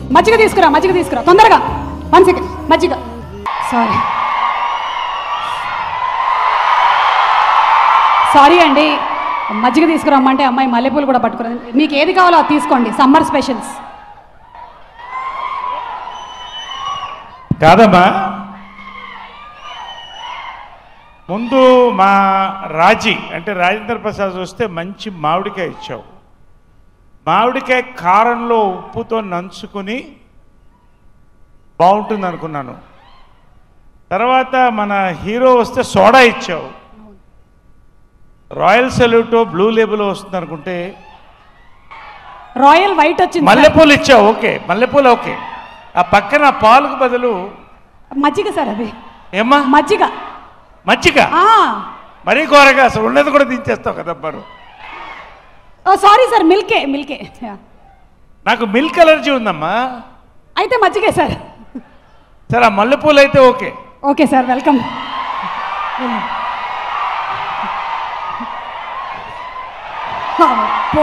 మజ్జిగ తీసుకురా మజ్జిగ తీసుకురా తొందరగా వన్ సెకండ్ మజ్జిగ సారీ సారీ అండి మజ్జిగ తీసుకురమ్మంటే అమ్మాయి మల్లెపూలు కూడా పట్టుకురా మీకు ఏది కావాలో అది తీసుకోండి సమ్మర్ స్పెషల్స్ కాదమ్మా ముందు మా రాజీ అంటే రాజేంద్ర ప్రసాద్ వస్తే మంచి మామిడికాయ ఇచ్చావు మామిడికాయ కారంలో ఉప్పుతో నంచుకుని బాగుంటుంది అనుకున్నాను తర్వాత మన హీరో వస్తే సోడా ఇచ్చావు రాయల్ సెల్యూటో బ్లూ లేబుల్ వస్తుంది అనుకుంటే రాయల్ వైట్ వచ్చింది సార్. మల్లెపూలు ఇచ్చావు ఓకే మల్లెపూలు ఓకే ఆ పక్కన పాలకు బదులు మజ్జిగ సార్ అది ఏమ్మా మజ్జిగ మజ్జిగ ఆ మరీ ఘోరగా అసలు ఉన్నది కూడా దించేస్తావు కదమ్మా నువ్వు. సారీ సార్ మిల్కే మిల్కే Yeah. నాకు మిల్క్ అలర్జీ ఉందమ్మా అయితే మజ్జిగే సార్ సరే ఆ మల్లెపూలు అయితే ఓకే ఓకే సార్ వెల్కమ్ అబ్బో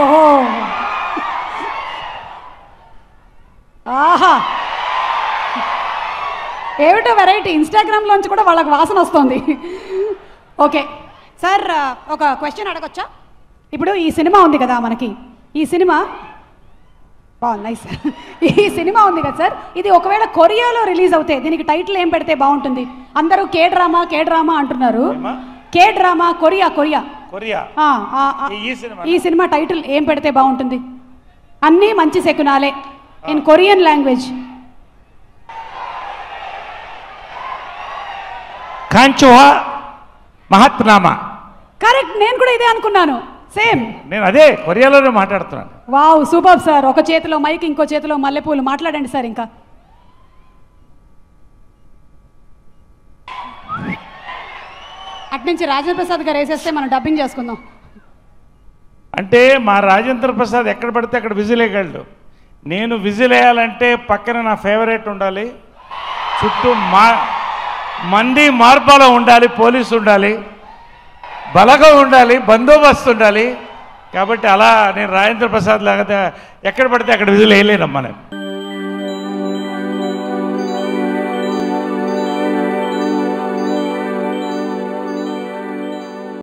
ఆహా ఏమిటో వెరైటీ ఇన్స్టాగ్రామ్లోంచి కూడా వాళ్ళకి వాసన వస్తుంది ఓకే సార్ ఒక క్వశ్చన్ అడగొచ్చా ఇప్పుడు ఈ సినిమా ఉంది కదా మనకి ఈ సినిమా బాగుంది నైస్ ఈ సినిమా ఉంది కదా సార్ ఇది ఒకవేళ కొరియాలో రిలీజ్ అవుతే దీనికి టైటిల్ ఏం పెడితే బాగుంటుంది అందరూ కే డ్రామా కే డ్రామా అంటున్నారు ఏమ్మా? K drama Korea Korea Korea ఆ, ఆ, ఆ. ఈ- ఈ సినిమా ఈ సినిమా టైటిల్ ఏం పెడితే బాగుంటుంది అన్నీ మంచి శకునాలే ఇన్ కొరియన్ లాంగ్వేజ్ కాంచువా మహాత్నామా కరెక్ట్ నేను కూడా ఇదే అనుకున్నాను సేమ్ నేను అదే కొరియాలోనే మాట్లాడుతున్నాను వావ్ సూపర్ సార్ ఒక చేతిలో మైక్ ఇంకో చేతిలో మల్లెపూలు మాట్లాడండి సార్ ఇంకా అట్నుంచి రాజేంద్ర ప్రసాద్ గారు వేసేస్తే మనం డబ్బింగ్ చేసుకుందాం అంటే మా రాజేంద్ర ప్రసాద్ ఎక్కడ పడితే అక్కడ విజిల్ వేయగలడు నేను విజిల్ వేయాలంటే పక్కన నా ఫేవరెట్ ఉండాలి చుట్టూ మా మంది మార్పాలో ఉండాలి పోలీసు ఉండాలి బలగా ఉండాలి బందోబస్తు ఉండాలి కాబట్టి అలా నేను రాజేంద్ర ప్రసాద్ లాగా ఎక్కడ పడితే అక్కడ విజిల్ వేయలేనమ్మా నేను